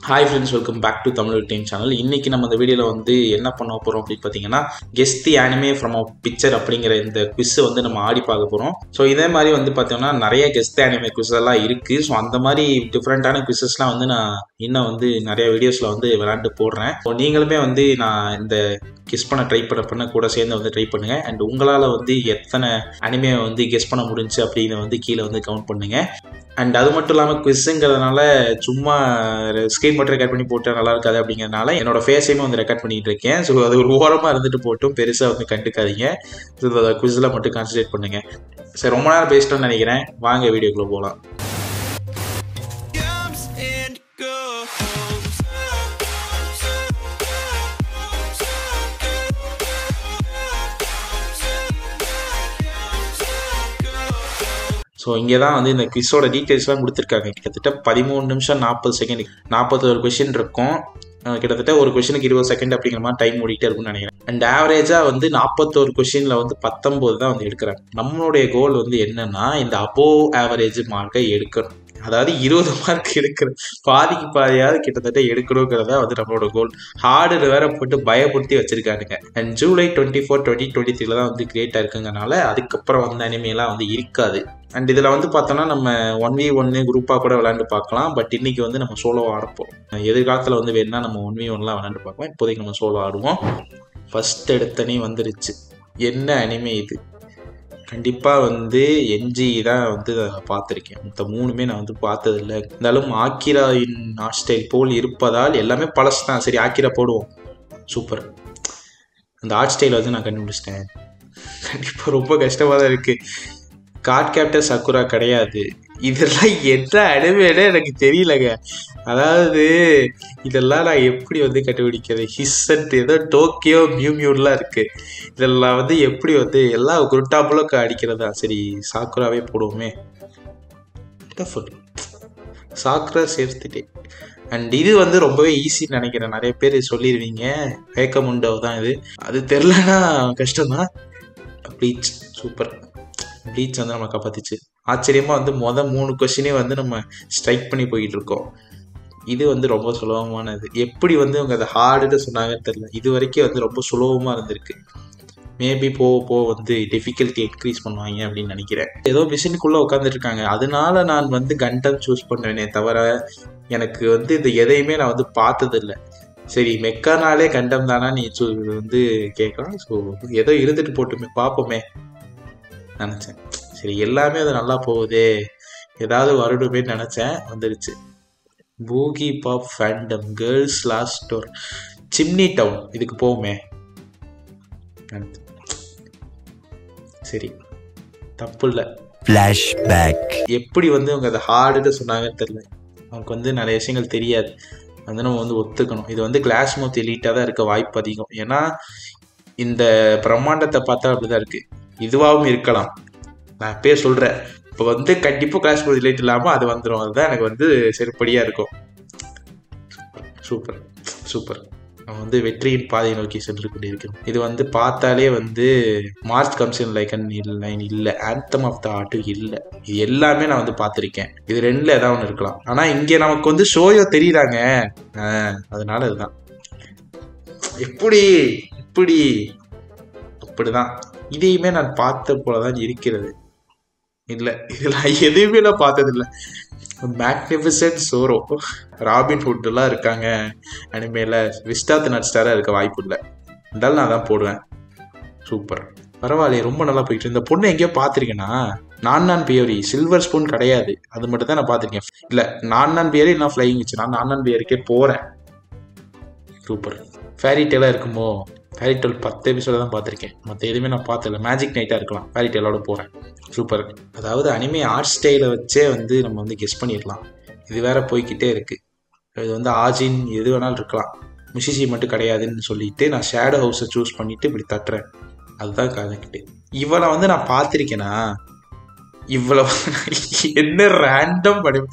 Hi friends welcome back to Tamil team channel இன்னைக்கு நம்ம இந்த வீடியோவில் வந்து என்ன பண்ண போகிறோம் அப்படின்னு பார்த்தீங்கன்னா guess the anime from a picture அப்படிங்கிற இந்த குவிஸ் வந்து நம்ம ஆடி பார்க்க போகிறோம் ஸோ இதே மாதிரி வந்து பார்த்தோம்னா நிறைய கெஸ் தி ஆனிமே குவிஸ் எல்லாம் இருக்குது ஸோ அந்த மாதிரி டிஃப்ரெண்ட்டான குவிசஸ்லாம் வந்து நான் இன்னும் வந்து நிறைய வீடியோஸில் வந்து விளாண்டு போடுறேன் ஸோ நீங்களுமே வந்து நான் இந்த கெஸ் பண்ண ட்ரை பண்ண பண்ண கூட சேர்ந்து வந்து ட்ரை பண்ணுங்க அண்ட் உங்களால் வந்து எத்தனை அனிமே வந்து கெஸ் பண்ண முடிஞ்சு அப்படின்னு வந்து கீழே வந்து கவுண்ட் பண்ணுங்க அண்ட் அது மட்டும் இல்லாமல் குவிஸுங்கிறதுனால சும்மா ஸ்க்ரீன் மட்டும் ரெக்கார்ட் பண்ணி போட்டால் நல்லா இருக்காது அப்படிங்கிறதுனால என்னோட ஃபேஸையுமே வந்து ரெக்கார்ட் பண்ணிட்டு இருக்கேன் ஸோ அது ஒரு ஓரமாக இருந்துட்டு போட்டும் பெருசாக வந்து கண்டுக்காதீங்க ஸோ அதை குவிஸில் மட்டும் கான்சன்ட்ரேட் பண்ணுங்க சரி ரொம்ப நேரம் பேசிட்டோம்னு நினைக்கிறேன் வாங்க வீடியோக்குள்ளே போகலாம் comes and goes. ஸோ இங்கே தான் வந்து இந்த குவிஸோட டீட்டெயில்ஸ்லாம் கொடுத்துருக்காங்க கிட்டத்தட்ட பதிமூணு நிமிஷம் நாற்பது செகண்ட் நாற்பத்தொரு கொஷின் இருக்கும் அஹ் கிட்டத்தட்ட ஒரு கொஷினுக்கு இருபது செகண்ட் அப்படிங்கிற மாதிரி டைம் ஓடிட்டே இருக்கும்னு நினைக்கிறேன் அண்ட் ஆவரேஜாக வந்து நாற்பத்தோரு கொஷினில் வந்து பத்தொம்போது தான் வந்து எடுக்கிறாங்க நம்மளுடைய கோல் வந்து என்னன்னா இந்த அபோவ் ஆவரேஜ் மார்க்கை எடுக்கணும் அதாவது இருபது மார்க் எடுக்கணும் பாதிக்கு பாதியாவது கிட்டத்தட்ட எடுக்கணுங்கிறதா வந்து நம்மளோட கோல் ஹார்டு வேற போட்டு பயப்படுத்தி வச்சிருக்கானுங்க and July twenty four twenty twenty த்ரீல தான் வந்து கிரியேட் ஆயிருக்குங்கனால அதுக்கப்புறம் வந்து அனிமையெல்லாம் வந்து இருக்காது அண்ட் இதில் வந்து பார்த்தோன்னா நம்ம ஒன் வி ஒன்னு குரூப்பாக கூட விளையாண்டு பார்க்கலாம் பட் இன்னைக்கு வந்து நம்ம சோலோ ஆடப்போம் எதிர்காலத்தில் வந்து வேணும்னா நம்ம ஒன் வி ஒன்லாம் விளையாண்டு பார்க்கலாம் இப்போதைக்கு நம்ம சோலோ ஆடுவோம் ஃபர்ஸ்ட் எடுத்தனே வந்துருச்சு என்ன அனிமே இது கண்டிப்பாக வந்து என்ஜி தான் வந்து நான் பார்த்துருக்கேன் மற்ற மூணுமே நான் வந்து பார்த்ததில்ல இருந்தாலும் ஆக்கிராவின் ஆஸ்டைல் போல் இருப்பதால் எல்லாமே பழசு தான் சரி ஆக்கிரா போடுவோம் சூப்பர் அந்த ஆர்ட் ஸ்டைல் வந்து நான் கண்டுபிடிச்சிட்டேன் கண்டிப்பாக ரொம்ப கஷ்டமாக தான் இருக்குது கார்ட் கேப்டர் சக்குரா கிடையாது இதெல்லாம் என்ன அனுமையிலே எனக்கு தெரியலங்க அதாவது இதெல்லாம் நான் எப்படி வந்து கண்டுபிடிக்கிறது ஹிஸ்ஸன்ட் ஏதோ டோக்கியோ மியூ மியூன்லாம் இருக்கு இதெல்லாம் வந்து எப்படி வந்து எல்லாம் குருட்டாப்புலக்கு அடிக்கிறதா சரி சாக்குராவே போடுவோமே Wonderful. சாக்குரா சேர்த்துட்டே அண்ட் இது வந்து ரொம்பவே ஈஸின்னு நினைக்கிறேன் நிறைய பேர் சொல்லிடுவீங்க வேக்கமுண்டோ தான் இது அது தெரிலனா கஷ்டம்தான் ப்ளீச் சூப்பர் ப்ளீச் வந்து நம்ம காப்பாத்துச்சு ஆச்சரியமா வந்து மொதல் மூணு கொஸ்டினே வந்து நம்ம ஸ்ட்ரைக் பண்ணி போயிட்டு இருக்கோம் இது வந்து ரொம்ப சுலபமானது எப்படி வந்து அவங்க அதை ஹார்டுன்னு சொன்னாங்கன்னு தெரியல இது வரைக்கும் வந்து ரொம்ப சுலபமாக இருந்திருக்கு மேபி போக போக வந்து டிஃபிகல்ட்டி இன்க்ரீஸ் பண்ணுவாங்க அப்படின்னு நினைக்கிறேன் ஏதோ மிஷினுக்குள்ளே உட்காந்துட்டு இருக்காங்க அதனால நான் வந்து கண்டம் சூஸ் பண்ணுவேனே தவிர எனக்கு வந்து இது எதையுமே நான் வந்து பார்த்ததில்ல சரி மெக்கானாலே கண்டம் தானா நீ சு- வந்து கேட்கலாம் ஸோ ஏதோ இருந்துட்டு போட்டுமே பார்ப்போமே நினச்சேன் சரி எல்லாமே அது நல்லா போகுதே ஏதாவது வருடுமே நினச்சேன் வந்துருச்சு Boogiepop Phantom Girls Last Tour Chimney Town இதுக்கு போவோமே சரி தப்பு இல்லை Flashback. எப்படி வந்து அவங்க அதை ஹார்டுன்னு சொன்னாங்கன்னு தெரியல நமக்கு வந்து நிறைய விஷயங்கள் தெரியாது வந்து நம்ம வந்து ஒத்துக்கணும் இது வந்து கிளாஸ் மோத் எலீட்டாக தான் இருக்க வாய்ப்பு அதிகம் ஏன்னா இந்த பிரம்மாண்டத்தை பார்த்தா அப்படிதான் இருக்கு இதுவாகவும் இருக்கலாம் நான் இப்பயே சொல்கிறேன் இப்போ வந்து கண்டிப்பாக கிளாஸ் மோத் எலீட் இல்லாமல் அது வந்துடும் அதுதான் எனக்கு வந்து செருப்படியாக இருக்கும் சூப்பர் சூப்பர் நம்ம வந்து வெற்றியின் பாதையை நோக்கி சென்று கொண்டிருக்கிறோம் இது வந்து பார்த்தாலே வந்து மார்ச் கம்சன் லைக்கன் லைன் இல்லை ஆந்தம் ஆஃப் த ஆர்ட் இல்லை இது எல்லாமே நான் வந்து பார்த்துருக்கேன் இது ரெண்டுல ஏதாவது ஒன்று இருக்கலாம் ஆனால் இங்கே நமக்கு வந்து ஷோயோ தெரியுறாங்க ஆ, அதனால இதுதான் எப்படி இப்படி அப்படிதான் இதையுமே நான் பார்த்த போலதான் இருக்கிறது இல்லை இதெல்லாம் எதுவுமே நான் பார்த்ததில்லை மேக்னிஃபிசன்ட் சோரோ ராபின் ஹுட் எல்லாம் இருக்காங்க அனிமேல விஸ்டாத் நட்ஸ்டாராக இருக்க வாய்ப்பு இல்லை இருந்தாலும் நான் தான் போடுவேன் சூப்பர் பரவாயில்லையே ரொம்ப நல்லா போயிட்டு இருக்கு. இந்த பொண்ணு எங்கேயோ பார்த்துருக்கேனா நான் நான் பியோரி சில்வர் ஸ்பூன் கிடையாது அது மட்டும் தான் நான் பார்த்துருக்கேன் இல்லை நான் நான் பியரி நான் ஃப்ளைங் வச்சு நான் நான் நான் பியருக்கே போகிறேன் சூப்பர் ஃபேரி டேலாக இருக்குமோ ஃபேரி டேல் பத்து எபிசோட தான் பார்த்துருக்கேன் மற்ற எதுவுமே நான் பார்த்ததில்ல மேஜிக் நைட்டாக இருக்கலாம் ஃபேரி டேலோட போகிறேன் சூப்பர் அதாவது அனிமே ஆர்ட் ஸ்டைலை வச்சே வந்து நம்ம வந்து கெஸ் பண்ணிடலாம் இது வேற போய்க்கிட்டே இருக்கு இது வந்து ஆஜின் எது வேணாலும் இருக்கலாம் முஷிசி மட்டும் கிடையாதுன்னு சொல்லிட்டு நான் ஷேடோ ஹவுஸை சூஸ் பண்ணிட்டு இப்படி தட்டுறேன் அதுதான் கணக்கிட்டு இவளை வந்து நான் பார்த்துருக்கேனா இவ்வளவு என்ன ரேண்டம் படம்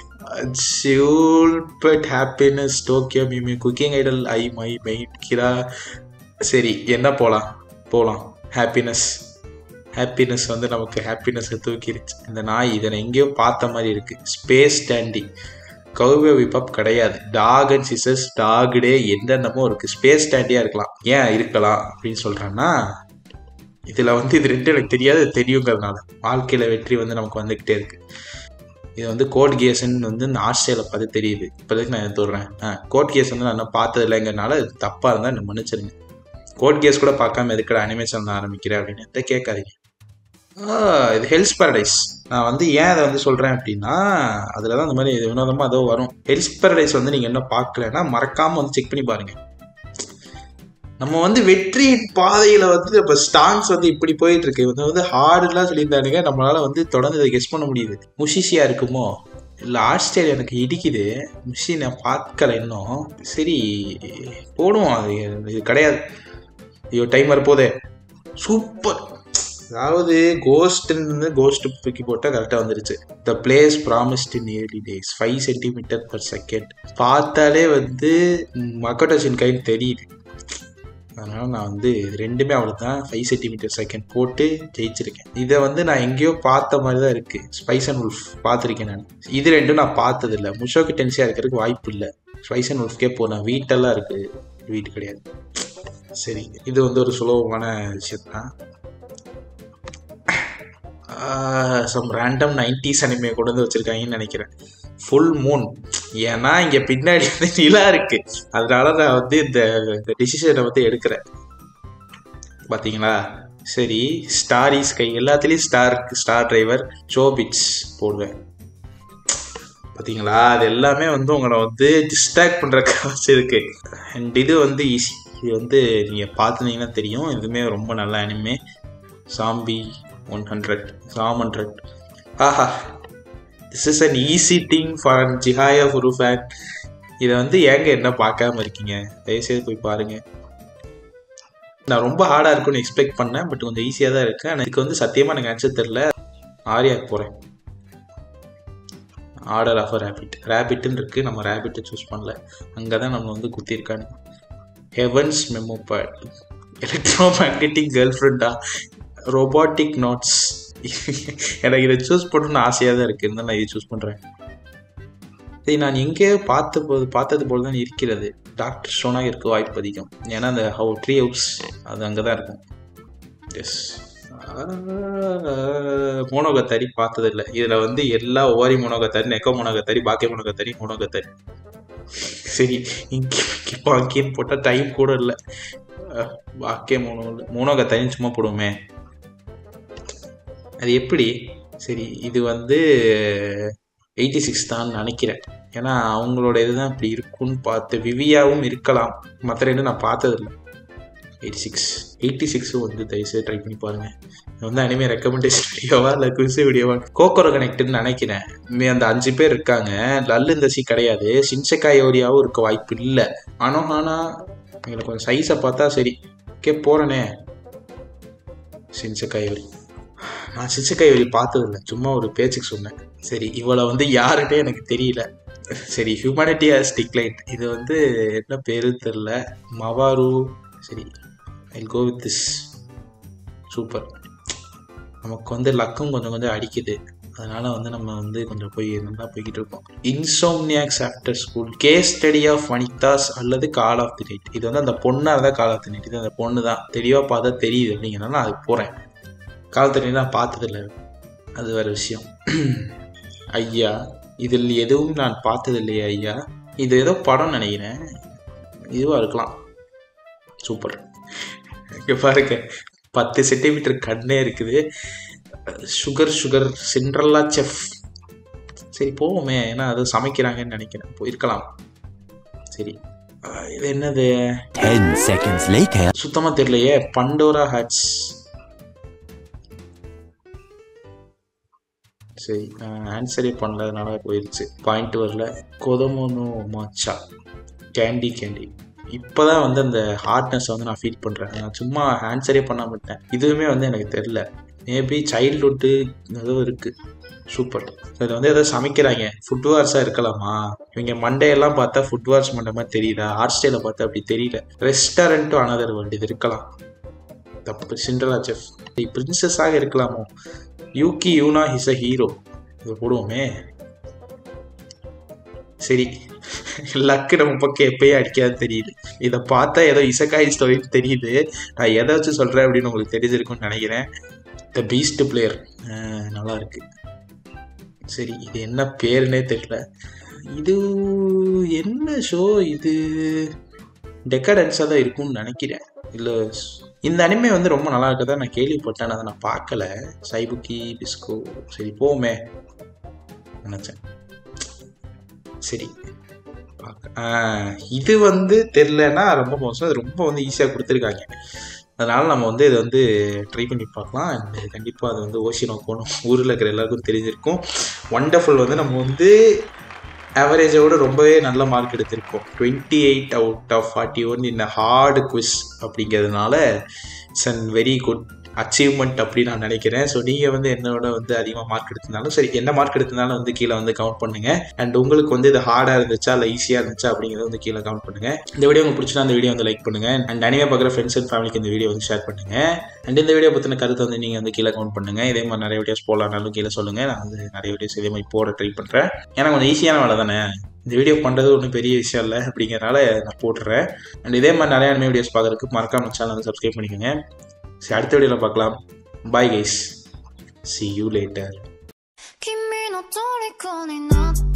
but happiness Tokyo Mew cooking idol I my mine கிரா சரி என்ன போகலாம் போகலாம் ஹாப்பினஸ் ஹாப்பினஸ் வந்து நமக்கு ஹாப்பினஸை தூக்கிடுச்சு இந்த நாய் இதை நான் எங்கேயோ பார்த்த மாதிரி இருக்கு ஸ்பேஸ் டேண்டி கௌவே விபப் கிடையாது டாக் அண்ட் சிசஸ் டாகுடே என்னென்னமோ இருக்கு ஸ்பேஸ் ஸ்டாண்டியா இருக்கலாம் ஏன் இருக்கலாம் அப்படின்னு சொல்றேன்னா இதுல வந்து இது ரெண்டு எனக்கு தெரியாது இது தெரியுங்கிறதுனால வாழ்க்கையில வெற்றி வந்து நமக்கு வந்துகிட்டே இருக்கு இது வந்து கோட் கேஸ்ன்னு வந்து இந்த ஆஸ்திரேலியா பார்த்து தெரியுது இப்போதைக்கு நான் எடுத்துடுறேன் ஆ கோட் கேஸ் வந்து நான் இன்னும் பார்த்தது இல்லைங்கிறனால இது தப்பாக இருந்தால் என்ன மன்னிச்சிருங்க கோட் கேஸ் கூட பார்க்காம எதுக்கட அனிமேஷன் ஆரம்பிக்கிறேன் அப்படின்னு எதை கேட்காதீங்க ஆ, இது ஹெல்ஸ் பாரடைஸ் நான் வந்து ஏன் அதை வந்து சொல்கிறேன் அப்படின்னா அதில் தான் இந்த மாதிரி இது வினோதமாக அதோ வரும் ஹெல்ஸ் பாரடைஸ் வந்து நீங்கள் இன்னும் பார்க்கலன்னா மறக்காமல் வந்து செக் பண்ணி பாருங்க நம்ம வந்து வெற்றியின் பாதையில வந்து இப்போ ஸ்டான்ஸ் வந்து இப்படி போயிட்டு இருக்கு இது வந்து ஹார்டுலாம் சொல்லியிருந்தானுங்க நம்மளால வந்து தொடர்ந்து இதை கெஸ் பண்ண முடியுது முஷிஷியா இருக்குமோ இல்லை ஆஸ்திரேலியா எனக்கு இடிக்குது முஷி நான் பார்க்கல இன்னும் சரி போடுவோம் அது இது கிடையாது ஐயோ டைமர் போதே சூப்பர் அதாவது கோஸ்ட்னு கோஸ்ட் தூக்கி போட்டால் கரெக்டாக வந்துருச்சு the place promised in early days five centimetre per second பார்த்தாலே வந்து மக்கட்டோஷின் கைன்னு தெரியுது அதனால நான் வந்து இது ரெண்டுமே அவ்வளோ தான் ஃபைவ் சென்டிமீட்டர் செகண்ட் போட்டு ஜெயிச்சிருக்கேன் இதை வந்து நான் எங்கேயோ பார்த்த மாதிரி தான் இருக்கு ஸ்பைஸ் அண்ட் உல்ஃப் பார்த்துருக்கேன் நான் இது ரெண்டும் நான் பார்த்ததில்ல முஷோக்கு டென்சியாக இருக்கிறதுக்கு வாய்ப்பு இல்லை ஸ்பைஸ் அண்ட் உல்ஃப்கே போகலாம் வீட்டெல்லாம் இருக்கு வீட்டு கிடையாது சரி இது வந்து ஒரு சுலபமான விஷயம் தான் சம் ரேண்டம் நைன்டிஸ் அனிமே கொண்டு வந்து வச்சிருக்காங்கன்னு நினைக்கிறேன் ஃபுல் மூன் ஏன்னா இங்க பின்னாடி வந்து நிலா இருக்கு அதனால நான் வந்து இந்த டிசிஷனை வந்து எடுக்கிறேன் பாத்தீங்களா சரி ஸ்டார் ஸ்கை எல்லாத்துலேயும் ஸ்டார் ஸ்டார் டிரைவர் ஜோபிட்ஸ் போடுவேன் பாத்தீங்களா அது எல்லாமே வந்து உங்களை வந்து டிஸ்ட்ராக்ட் பண்றதுக்கு வச்சிருக்கு அண்ட் இது வந்து ஈஸி இது வந்து நீங்க பார்த்துனீங்கன்னா தெரியும் இதுவுமே ரொம்ப நல்ல அனிமே சாம்பி ஒன் ஹண்ட்ரட் சாம் ஹண்ட்ரட் ஆஹா this is an easy thing for an ஜிஹாயா ஃபுரு ஃபேன் இதை வந்து ஏங்க என்ன பார்க்காம இருக்கீங்க தயவுசெய்து போய் பாருங்க நான் ரொம்ப ஹார்டாக இருக்கும்னு எக்ஸ்பெக்ட் பண்ணேன் பட் கொஞ்சம் ஈஸியாக தான் இருக்கு ஆனால் இதுக்கு வந்து சத்தியமாக எனக்கு ஆன்சர் தெரில ஆரியாக்கு போகிறேன் ஆர்டர் ஆஃப் ரேபிட் ரேபிட்னு இருக்கு நம்ம ரேபிட்டை சூஸ் பண்ணல அங்கே தான் நம்ம வந்து குத்திருக்கானு heavens memo pad electromagnetic girl ஃப்ரெண்டா ரோபாட்டிக் நோட்ஸ் எனக்கு இதை சூஸ் பண்ணணும்னு ஆசையாக தான் இருக்குது இருந்தாலும் நான் இதை சூஸ் பண்ணுறேன் இதை நான் எங்கேயோ பார்த்த போது பார்த்தது போல தான் இருக்கிறது டாக்டர் ஸ்டோனாக இருக்க வாய்ப்பு அதிகம் ஏன்னா அந்த ஹவு ட்ரீ ஹவுஸ் அது அங்கே தான் இருக்கும் எஸ் மோனோகத்தாரி பார்த்ததில்லை இதில் வந்து எல்லா ஒவ்வொரு மோனோகத்தாரி நெக்கோ மோனோகத்தாரி பாக்கே மோனோகத்தாரி மோனோகத்தாரி சரி இங்கே இப்போ அங்கேயும் போட்டால் டைம் கூட இல்லை பாக்கே மோனோ மோனோகத்தாரின்னு சும்மா போடுவோமே அது எப்படி சரி இது வந்து எயிட்டி சிக்ஸ் தான் நினைக்கிறேன் ஏன்னா அவங்களோட இதுதான் இப்படி இருக்கும்னு பார்த்து விவியாவும் இருக்கலாம் மற்ற ரெண்டும் நான் பார்த்ததில்ல எயிட்டி சிக்ஸ் எயிட்டி சிக்ஸும் வந்து தயவுசெய்து ட்ரை பண்ணி பாருங்க இது வந்து அனிமே ரெக்கமெண்டேஷன் வீடியோவா இல்லை குவிஸ் வீடியோவா கோக்கோரோ கனெக்ட்னு நினைக்கிறேன் இனிமே அந்த அஞ்சு பேர் இருக்காங்க லல்லு இந்த சி கிடையாது சின்சக்காய் ஓரியாவும் இருக்க வாய்ப்பு இல்லை ஆனால் ஆனால் எங்களுக்கு கொஞ்சம் சைஸை பார்த்தா சரி ஓகே போகிறேனே சின்சக்காய் ஓரி நான் சின்சக்காய் ஓரி பார்த்ததில்ல சும்மா ஒரு பேச்சுக்கு சொன்னேன் சரி இவளை வந்து யாருன்னே எனக்கு தெரியல சரி ஹியூமனிட்டி ஹாஸ் டிக்ளைன் இது வந்து என்ன பேரு தெரில மவாரு சரி I go with this super நமக்கு வந்து லக்கம் கொஞ்சம் கொஞ்சம் அடிக்குது அதனால வந்து நம்ம வந்து கொஞ்சம் போய் நல்லா போய்கிட்டு இருக்கோம் insomniacs after school case study of Vanitas அல்லது கால் ஆஃப் தி நைட் இது வந்து அந்த பொண்ணாக இருந்தால் கால் ஆஃப் தி நைட் இது அந்த பொண்ணு தான் தெளிவாக பார்த்தா தெரியுது அப்படிங்கிறனால நான் அதுக்கு போகிறேன் கால் தி நான் பார்த்ததில்ல அது வேற விஷயம் ஐயா இதில் எதுவும் நான் பார்த்ததில்லையே ஐயா இது ஏதோ படம் நினைக்கிறேன் இதுவாக இருக்கலாம் சூப்பர் இங்கே பாருங்க பத்து சென்டிமீட்டர் கண்ணே இருக்குது சுகர் சுகர் சிண்ட்ரல்லா செஃப் சரி போவோமே ஏன்னா அது சமைக்கிறாங்கன்னு நினைக்கிறேன் போயிருக்கலாம் சரி அஹ் இது என்னது 10 seconds later. சுத்தமாக தெரியலையே பண்டோரா ஹேட்ஸ் சரி ஆன்சரே பண்ணலதுனால போயிடுச்சு பாயிண்ட் வரல கொதமோனோ மாச்சா கேண்டி கேண்டி இப்போதான் வந்து அந்த ஹார்ட்னஸ் வந்து நான் ஃபீல் பண்ணுறேன் நான் சும்மா ஆன்சரே பண்ண மாட்டேன் இதுவுமே வந்து எனக்கு தெரில மேபி சைல்ட்ஹுட்டு ஏதோ இருக்குது சூப்பர் இது வந்து ஏதோ சமைக்கிறாங்க ஃபுட் வார்ஸாக இருக்கலாமா இவங்க மண்டேயெல்லாம் பார்த்தா ஃபுட் வார்ஸ் மண்டே மாதிரி தெரியுதா ஹாட் ஸ்டைலில் பார்த்தா அப்படி தெரியல ரெஸ்டாரண்ட்டும் அனதர் வேர்ல்டு இது இருக்கலாம் தப்பு சிண்ட்ரலா செஃப் பிரின்சஸாக இருக்கலாமோ Yuki Yuna is a hero இது போடுவோமே சரி லக்கு நம்ம பக்கம் எப்பயும் அடிக்காது தெரியுது இதை பார்த்தா ஏதோ இசக்காய் ஸ்டோரின்னு தெரியுது நான் எதை வச்சு சொல்கிறேன் அப்படின்னு உங்களுக்கு தெரிஞ்சிருக்கும்னு நினைக்கிறேன் த பீஸ்ட் பிளேயர் நல்லா இருக்கு சரி இது என்ன பேருனே தெரியல இது என்ன ஷோ இது டெக்கடன்ஸாக தான் இருக்கும்னு நினைக்கிறேன் இல்லை இந்த அனிமே வந்து ரொம்ப நல்லா இருக்கதா நான் கேள்விப்பட்டேன் அதை நான் பார்க்கல சைபுக்கி பிஸ்கோ சரி போமே நினச்சேன் சரி பார்க்க ஆ, இது வந்து தெரிலன்னா ரொம்ப மோசம் இது ரொம்ப வந்து ஈஸியாக கொடுத்துருக்காங்க அதனால நம்ம வந்து இதை வந்து ட்ரை பண்ணி பார்க்கலாம் அண்ட் கண்டிப்பாக அது வந்து ஓஷினோ போகணும் ஊரில் இருக்கிற எல்லாருக்கும் தெரிஞ்சிருக்கும் ஒண்டர்ஃபுல் வந்து நம்ம வந்து ஆவரேஜோட ரொம்பவே நல்ல மார்க் எடுத்திருக்கோம் twenty eight out of forty one இந்த ஹார்டு குவிஸ் அப்படிங்கிறதுனால it's and very good achievement அப்படின்னு நான் நினைக்கிறேன் ஸோ நீங்கள் வந்து என்னோட வந்து அதிகமாக மார்க் எடுத்திருந்தாலும் சரி என்ன மார்க் எடுத்திருந்தாலும் வந்து கீழே வந்து கவுண்ட் பண்ணுங்க அண்ட் உங்களுக்கு வந்து இது ஹார்டாக இருந்துச்சா இல்லை ஈஸியாக இருந்துச்சா அப்படிங்கிறத வந்து கீழே கவுண்ட் பண்ணுங்க இந்த வீடியோ உங்களுக்கு பிடிச்சினா அந்த வீடியோ வந்து லைக் பண்ணுங்க அண்ட் அனிமே பார்க்குற ஃப்ரெண்ட்ஸ் அண்ட் ஃபேமிலிக்கு இந்த வீடியோ வந்து ஷேர் பண்ணுங்க அண்ட் இந்த வீடியோ பற்றின கருத்தை வந்து நீங்கள் வந்து கீழே கவுண்ட் பண்ணுங்க இதே மாதிரி நிறைய வீடியோஸ் போடலாம்னாலும் கீழே சொல்லுங்க நான் வந்து நிறைய வீடியோஸ் இதே மாதிரி போட ட்ரை பண்ணுறேன் ஏன்னா கொஞ்சம் ஈஸியான வேலை தானே இந்த வீடியோ பண்ணுறது ஒன்றும் பெரிய விஷயம் இல்லை அப்படிங்கிறனால நான் போட்டுறேன் அண்ட் இதே மாதிரி நிறைய அனிமே வீடியோஸ் பார்க்குறதுக்கு மறக்காம சேனல் வந்து சப்ஸ்கிரைப் பண்ணிக்கோங்க சரி அடுத்த வீடியோவில் பார்க்கலாம் bye guys see you later "君の虜になって